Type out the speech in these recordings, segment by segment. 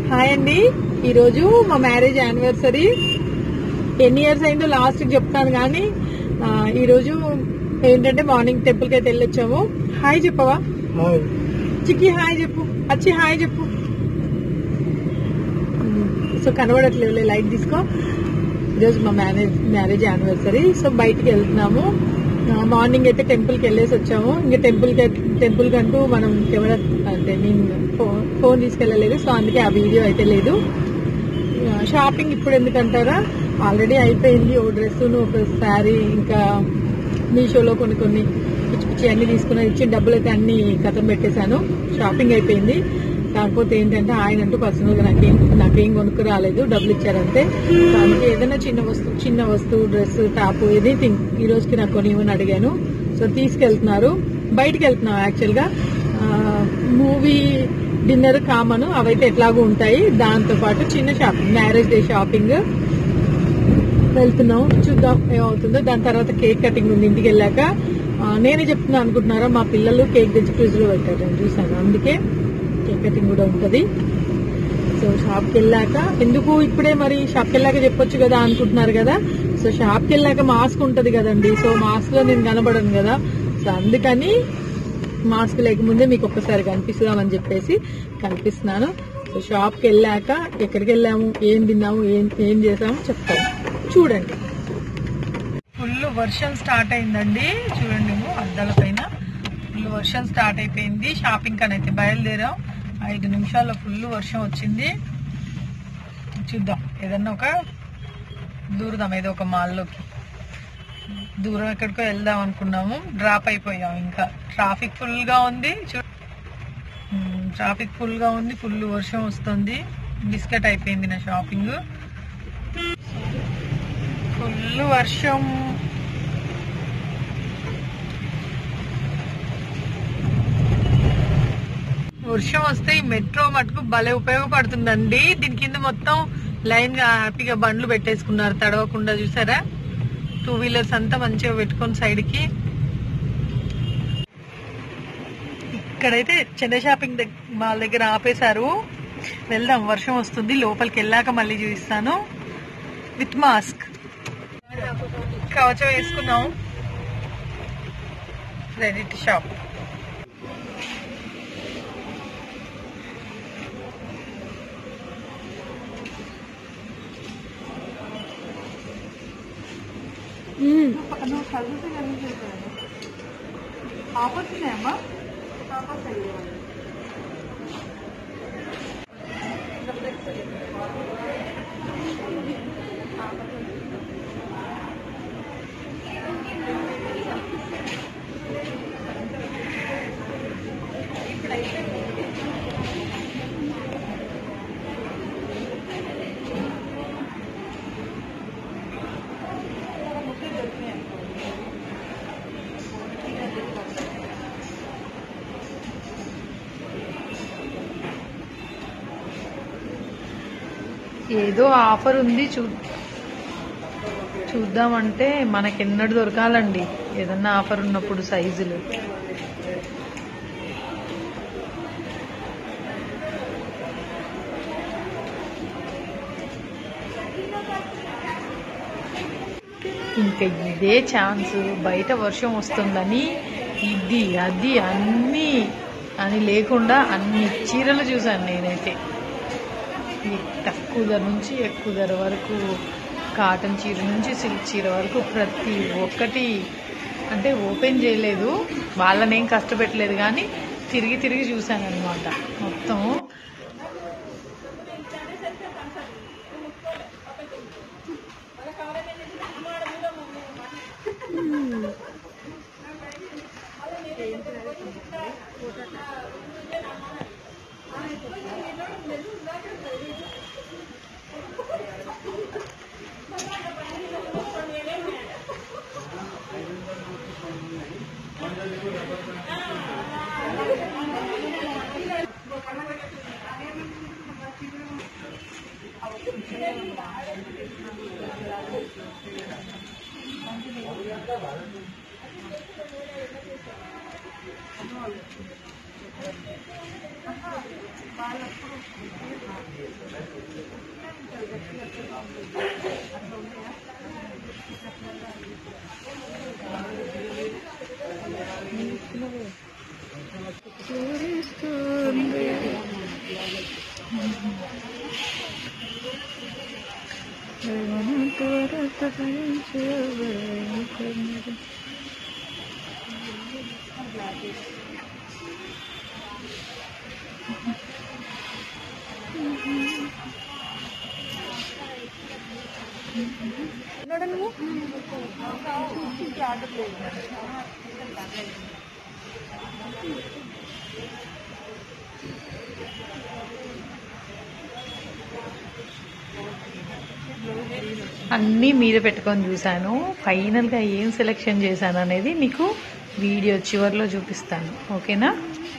Hi అండి ఈరోజు మా మ్యారేజ్ యానివర్సరీ ఎన్ని ఇయర్స్ అయిందో లాస్ట్ చెప్తాను కానీ ఆ, ఈరోజు ఏంటంటే మార్నింగ్ టెంపుల్ కి అయితే వెళ్ళొచ్చాము హాయ్ చెప్పవా హాయ్ చిక్కి హాయ్ చెప్పు వచ్చి హాయ్ చెప్పు సో కనబడట్లేదు లైట్ తీసుకో ఈరోజు మా మ్యారేజ్ మ్యారేజ్ యానివర్సరీ సో బయటికి వెళ్తున్నాము మార్నింగ్ అయితే టెంపుల్ కి వెళ్ళేసి వచ్చాము ఇంకా టెంపుల్ కి టెంపుల్ కంటూ మనం కెమెరా అంటే నేను ఫోన్ ఫోన్ తీసుకెళ్ళలేదు సో అందుకే ఆ వీడియో అయితే లేదు షాపింగ్ ఇప్పుడు ఎందుకంటారా ఆల్రెడీ అయిపోయింది ఓ డ్రెస్ ఒక శారీ ఇంకా మీషోలో కొన్ని కొన్ని పిచ్చి పిచ్చి అన్ని తీసుకున్న ఇచ్చిన డబ్బులు అయితే అన్ని కథం పెట్టేశాను షాపింగ్ అయిపోయింది కాకపోతే ఏంటంటే ఆయన అంటూ పర్సనల్ గా నాకేం నాకేం కొనుక్కు రాలేదు డబ్బులు ఇచ్చారంటే సో అందుకే ఏదైనా చిన్న వస్తువు చిన్న వస్తువు డ్రెస్ టాప్ ఎనీథింగ్ ఈ రోజుకి నాకు కొనివ్వని అడిగాను సో తీసుకెళ్తున్నారు బయటికి వెళ్తున్నాం యాక్చువల్ గా మూవీ డిన్నర్ కామన్ అవైతే ఎట్లాగూ ఉంటాయి దాంతో పాటు చిన్న షాపింగ్ మ్యారేజ్ డే షాపింగ్ వెళ్తున్నాం చూద్దాం ఏమవుతుందో దాని తర్వాత కేక్ కటింగ్ ఉంది ఇంటికి వెళ్ళాక ఆ, నేనే చెప్తున్నా అనుకుంటున్నారా మా పిల్లలు కేక్ తెచ్చి ఫ్రిడ్జ్ లో పెట్టారు నేను చూసాను అందుకే కేక్ కటింగ్ కూడా ఉంటది సో షాప్కి వెళ్ళాక ఎందుకు ఇప్పుడే మరి షాప్కి వెళ్ళాక చెప్పొచ్చు కదా అనుకుంటున్నారు కదా సో షాప్కి వెళ్ళాక మాస్క్ ఉంటది కదండి సో మాస్క్ లో నేను కనబడను కదా సో అందుకని మాస్క్ లేకముందే మీకు ఒక్కసారి కనిపిస్తామని చెప్పేసి కనిపిస్తున్నాను సో షాప్కి వెళ్ళాక ఎక్కడికి వెళ్ళాము ఏం తిన్నాము ఏం ఏం చేసాము చెప్తాము చూడండి ఫుల్ వర్షం స్టార్ట్ అయిందండి చూడండి ఏమో అద్దాల పైన ఫుల్ వర్షం స్టార్ట్ అయిపోయింది షాపింగ్ కని అయితే బయలుదేరాం ఐదు నిమిషాల్లో ఫుల్ వర్షం వచ్చింది చూద్దాం ఏదన్నా ఒక దూరదాం ఏదో ఒక మాల్లోకి దూరం ఎక్కడికో వెళ్దాం అనుకున్నాము డ్రాప్ అయిపోయాం ఇంకా ట్రాఫిక్ ఫుల్ గా ఉంది చూ మ్మ్, ట్రాఫిక్ ఫుల్ గా ఉంది ఫుల్ వర్షం వస్తుంది బిస్కెట్ అయిపోయింది నా షాపింగ్ ఫుల్ వర్షం వర్షం వస్తే ఈ మెట్రో మటుకు భలే ఉపయోగపడుతుందండి దీని కింద మొత్తం లైన్ గా హ్యాపీగా బండ్లు పెట్టేసుకున్నారు తడవకుండా చూసారా టూ వీలర్స్ అంతా మంచిగా పెట్టుకొని సైడ్ కి ఇక్కడైతే చెన్న షాపింగ్ దగ్- మాల్ దగ్గర ఆపేశారు వెళ్దాం వర్షం వస్తుంది లోపలికి వెళ్ళాక మళ్ళీ చూపిస్తాను విత్ మాస్క్ కవచం వేసుకున్నాం రెడీ టు షాప్ ఆఫర్స్ ఉన్నాయమ్మా ఏదో ఆఫర్ ఉంది చూ చూద్దామంటే మనకి ఎన్నడు దొరకాలండి ఏదన్నా ఆఫర్ ఉన్నప్పుడు సైజులు ఇంకా ఇదే ఛాన్స్ బయట వర్షం వస్తుందని ఇది అది అన్నీ అని లేకుండా అన్ని చీరలు చూసాను నేనైతే ఈ తక్కువ ధర నుంచి ఎక్కువ ధర వరకు కాటన్ చీర నుంచి సిల్క్ చీర వరకు ప్రతి ఒక్కటి అంటే ఓపెన్ చేయలేదు వాళ్ళనేం కష్టపెట్టలేదు కానీ తిరిగి తిరిగి చూశాను అనమాట మొత్తం వాళ్ళ అన్నీ మీద పెట్టుకొని చూశాను ఫైనల్గా ఏం సెలెక్షన్ చేశాను అనేది మీకు వీడియో చివరిలో చూపిస్తాను ఓకేనా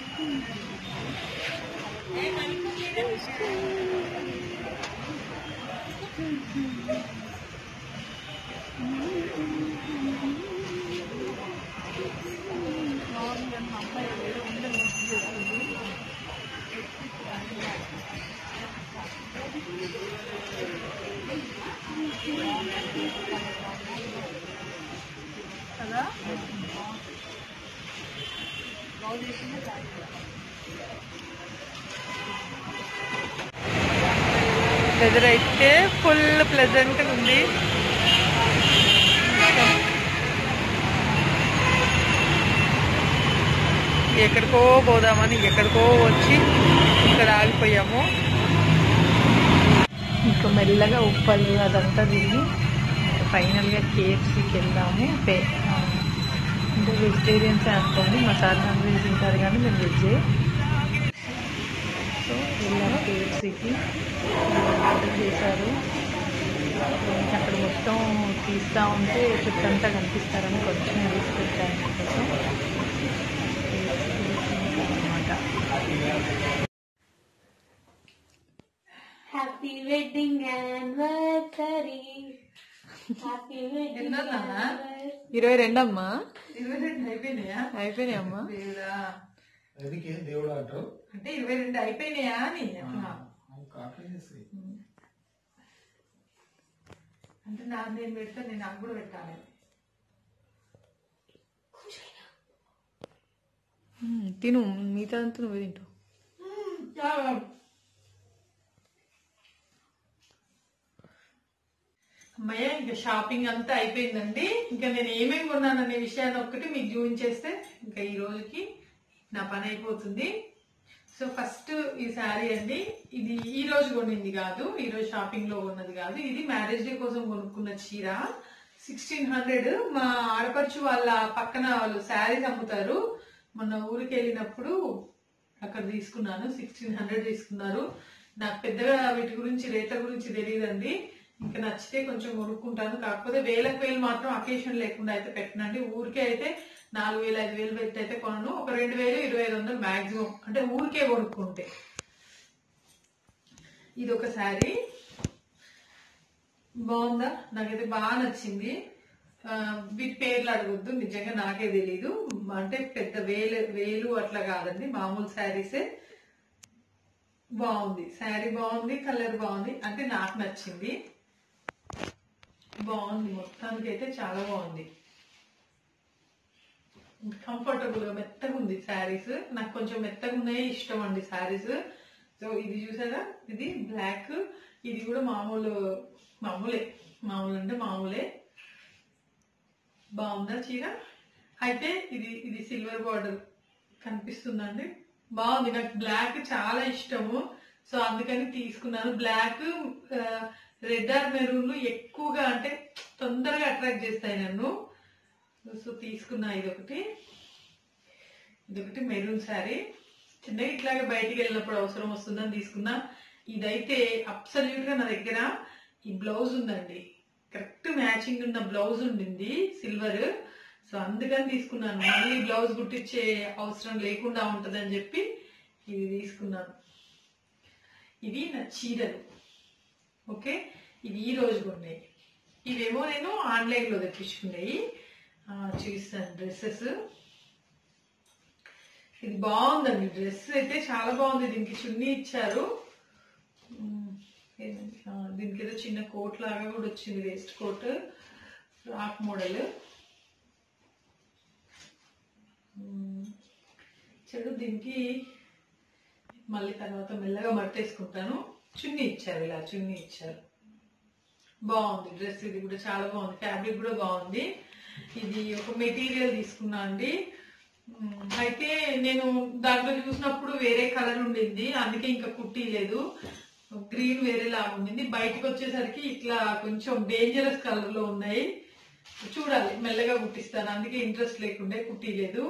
వెదర్ అయితే ఫుల్ ప్లెజెంట్ ఉంది ఎక్కడికో పోదామని ఎక్కడికో వచ్చి ఇక్కడ ఆగిపోయాము ఇంకా మెల్లగా ఉప్పలు అదంతా తిరిగి ఫైనల్గా కేఎఫ్సీకి వెళ్దాము పే ఆ, అంటే వెజిటేరియన్స్ అనుకోండి మా సార్ నాన్ వెజ్ తింటారు కానీ మేము వెజ్జే సో వెళ్ళాము కేఎఫ్సీకి ఆర్డర్ చేశారు ఇంకా అక్కడ మొత్తం తీస్తూ ఉంటే చుట్టంతా కనిపిస్తారని కొంచెం వేసి పెట్టాను కోసం అనమాట Happy wedding anniversary. Happy wedding ఎన్నో నాన్న? anniversary. ఇరవై రెండు అమ్మా ఇరవై రెండు అయిపోయినాయా అయిపోయినాయి అమ్మా అందుకే దేవుడు అంటారు అంటే ఇరవై రెండు అయిపోయినాయా అని అంటున్నా. కాపీ చేసి అంటే నా నేను పెడితే నేను నాకు కూడా పెట్టాలి తిను మిగతా అంతా నువ్వే తింటావు అమ్మయ్య ఇంకా షాపింగ్ అంతా అయిపోయిందండి ఇంకా నేను ఏమేమి కొన్నాననే విషయాన్ని ఒక్కటి మీకు చూపించేస్తే ఇంకా ఈ రోజుకి నా పని అయిపోతుంది సో ఫస్ట్ ఈ శారీ అండి ఇది ఈ రోజు కొనింది కాదు ఈ రోజు షాపింగ్ లో కొన్నది కాదు ఇది మ్యారేజ్ డే కోసం కొనుక్కున్న చీర సిక్స్టీన్ హండ్రెడ్ మా ఆడపడుచు వాళ్ళ పక్కన వాళ్ళు శారీస్ అమ్ముతారు మొన్న ఊరికి వెళ్ళినప్పుడు అక్కడ తీసుకున్నాను సిక్స్టీన్ హండ్రెడ్ తీసుకున్నారు నాకు పెద్దగా వీటి గురించి రేట్ల గురించి తెలియదండి ఇంకా నచ్చితే కొంచెం కొనుక్కుంటాను కాకపోతే వేలకు వేలు మాత్రం అకేషన్ లేకుండా అయితే పెట్టనండి ఊరికే అయితే నాలుగు వేలు ఐదు వేలు పెట్టి అయితే కొనను ఒక రెండు వేలు ఇరవై ఐదు వందలు మాక్సిమం అంటే ఊరికే కొనుక్కుంటే ఇది ఒక శారీ బాగుందా నాకైతే బాగా నచ్చింది ఆ, వీటి పేర్లు అడగొద్దు నిజంగా నాకే తెలీదు అంటే పెద్ద వేలు వేలు అట్లా కాదండి మామూలు శారీసే బాగుంది శారీ బాగుంది కలర్ బాగుంది అంటే నాకు నచ్చింది బాగుంది మొత్తానికి అయితే చాలా బాగుంది కంఫర్టబుల్ గా మెత్తగా ఉంది శారీస్ నాకు కొంచెం మెత్తగా ఉన్నాయి ఇష్టం అండి శారీస్ సో ఇది చూసారా ఇది బ్లాక్ ఇది కూడా మామూలు మామూలే మామూలు అంటే మామూలే బాగుందా చీర అయితే ఇది ఇది సిల్వర్ బార్డర్ కనిపిస్తుందండి బాగుంది నాకు బ్లాక్ చాలా ఇష్టము సో అందుకని తీసుకున్నాను బ్లాక్ రెడ్ ఆర్ మెరూన్లు ఎక్కువగా అంటే తొందరగా అట్రాక్ట్ చేస్తాయి నన్ను సో తీసుకున్నా ఇదొకటి ఇదొకటి మెరూన్ శారీ చిన్నగా ఇట్లాగే బయటికి వెళ్ళినప్పుడు అవసరం వస్తుందని తీసుకున్నా ఇదైతే అబ్సల్యూట్ గా నా దగ్గర ఈ బ్లౌజ్ ఉందండి కరెక్ట్ మ్యాచింగ్ ఉన్న బ్లౌజ్ ఉండింది సిల్వర్ సో అందుకని తీసుకున్నాను మళ్ళీ బ్లౌజ్ కుట్టించే అవసరం లేకుండా ఉంటదని చెప్పి ఇది తీసుకున్నాను ఇవి నా చీరలు ఓకే ఇవి ఈ రోజు ఉన్నాయి ఇవేమో నేను ఆన్లైన్ లో తెప్పించుకున్నాయి ఆ, చూస్తాను డ్రెస్సెస్ ఇది బాగుందండి డ్రెస్ అయితే చాలా బాగుంది దీనికి చున్నీ ఇచ్చారు ఉమ్, ఏదండి? ఆ, దీనికి ఏదో చిన్న కోట్ లాగా కూడా వచ్చింది వేస్ట్ కోట్ ఫ్రాక్ మోడల్ చెడు దీనికి మళ్ళీ తర్వాత మెల్లగా మట్టేసుకుంటాను చున్నీ ఇచ్చారు ఇలా చున్నీ ఇచ్చారు బాగుంది డ్రెస్ ఇది కూడా చాలా బాగుంది ఫ్యాబ్రిక్ కూడా బాగుంది ఇది ఒక మెటీరియల్ తీసుకున్నా అండి ఉమ్, అయితే నేను దాంట్లో చూసినప్పుడు వేరే కలర్ ఉండింది అందుకే ఇంకా కుట్టి లేదు గ్రీన్ వేరే లాగా ఉండింది బయటకు వచ్చేసరికి ఇట్లా కొంచెం డేంజరస్ కలర్ లో ఉన్నాయి చూడాలి మెల్లగా కుట్టిస్తాను అందుకే ఇంట్రెస్ట్ లేకుండే కుట్టిలేదు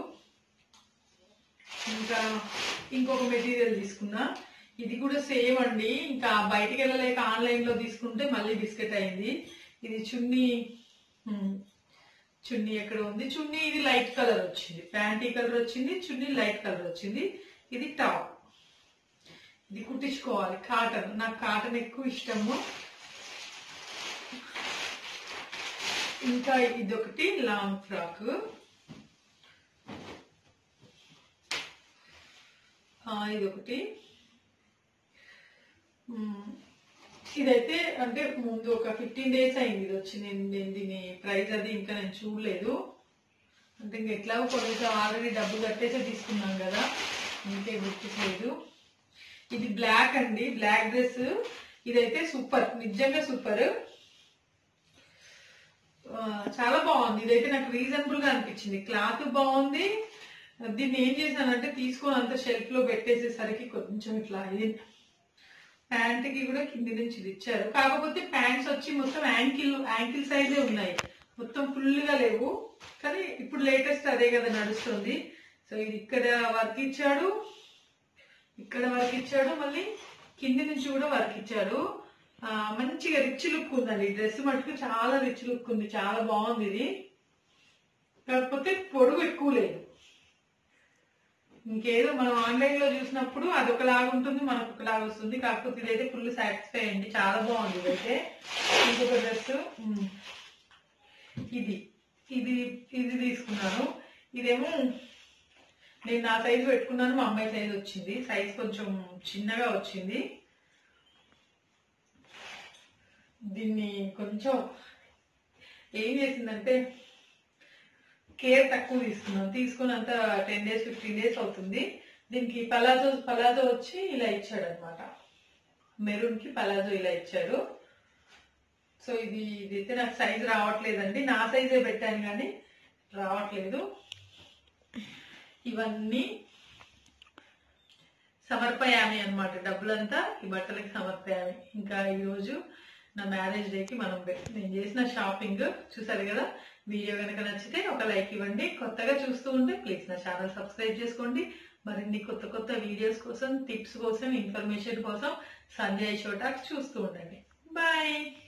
ఇంకా ఇంకొక మెటీరియల్ తీసుకున్నా ఇది కూడా సేమ్ అండి ఇంకా బయటికి వెళ్ళలేక ఆన్లైన్ లో తీసుకుంటే మళ్ళీ బిస్కెట్ అయింది ఇది చున్నీ ఉమ్, చున్నీ ఎక్కడ ఉంది చున్నీ ఇది లైట్ కలర్ వచ్చింది ప్యాంటీ కలర్ వచ్చింది చున్నీ లైట్ కలర్ వచ్చింది ఇది టాప్ ఇది కుట్టించుకోవాలి కాటన్ నాకు కాటన్ ఎక్కువ ఇష్టము ఇంకా ఇదొకటి లాంగ్ ఫ్రాక్ ఆ, ఇదొకటి మ్మ్. ఇదైతే అంటే ముందు ఒక ఫిఫ్టీన్ డేస్ అయింది ఇది వచ్చి నేను నేను దీని ప్రైస్ అది ఇంకా నేను చూడలేదు అంటే ఇంక ఎట్లాగో కొంచెం ఆల్రెడీ డబ్బు కట్టేసే తీసుకున్నాం కదా ఇంకే గుర్తులేదు ఇది బ్లాక్ అండి బ్లాక్ డ్రెస్ ఇదైతే సూపర్ నిజంగా సూపర్ ఆ, చాలా బాగుంది ఇదైతే నాకు రీజనబుల్ గా అనిపించింది క్లాత్ బాగుంది దీన్ని ఏం చేశానంటే తీసుకొని అంత షెల్ఫ్ లో పెట్టేసేసరికి కొంచెం ఇట్లా ఇది ప్యాంట్ కి కూడా కింది నుంచి ఇది ఇచ్చారు కాకపోతే ప్యాంట్స్ వచ్చి మొత్తం యాంకిల్ యాంకిల్ సైజే ఉన్నాయి మొత్తం ఫుల్ గా లేవు కానీ ఇప్పుడు లేటెస్ట్ అదే కదా నడుస్తుంది సో ఇది ఇక్కడ వర్క్ ఇచ్చాడు ఇక్కడ వర్క్ ఇచ్చాడు మళ్ళీ కింది నుంచి కూడా వర్క్ ఇచ్చాడు ఆ, మంచిగా రిచ్ లుక్ ఉందండి డ్రెస్ మటుకు చాలా రిచ్ లుక్ ఉంది చాలా బాగుంది ఇది కాకపోతే పొడుగు ఎక్కువ లేదు ఇంకేదో మనం ఆన్లైన్ లో చూసినప్పుడు అది ఒకలాగా ఉంటుంది మనకు ఒకలాగా వస్తుంది కాకపోతే ఇదైతే ఫుల్ సాటిస్ఫై అయింది చాలా బాగుంది ఇదైతే ఇంకొక డ్రెస్ ఇది ఇది ఇది తీసుకున్నాను ఇదేమో నేను నా సైజు పెట్టుకున్నాను మా అమ్మాయి సైజ్ వచ్చింది సైజ్ కొంచెం చిన్నగా వచ్చింది దీన్ని కొంచెం ఏం చేసిందంటే కేర్ తక్కువ తీసుకున్నాం తీసుకుని అంత టెన్ డేస్ ఫిఫ్టీన్ డేస్ అవుతుంది దీనికి పలాజో పలాజో వచ్చి ఇలా ఇచ్చాడు అనమాట మెరూన్ కి పలాజో ఇలా ఇచ్చాడు సో ఇది ఇదైతే నాకు సైజ్ రావట్లేదండి నా సైజే పెట్టాను కానీ రావట్లేదు ఇవన్నీ సమర్పయామి అన్నమాట డబ్బులంతా ఈ బట్టలకి సమర్పయామి ఇంకా ఈరోజు నా మ్యారేజ్ డేకి మనం పె- నేను చేసిన షాపింగ్ చూసారు కదా వీడియో కనుక నచ్చితే ఒక లైక్ ఇవ్వండి కొత్తగా చూస్తూ ఉంటే ప్లీజ్ నా ఛానల్ సబ్స్క్రైబ్ చేసుకోండి మరిన్ని కొత్త కొత్త వీడియోస్ కోసం టిప్స్ కోసం ఇన్ఫర్మేషన్ కోసం సంజయ్ షోటాక్స్ చూస్తూ ఉండండి బాయ్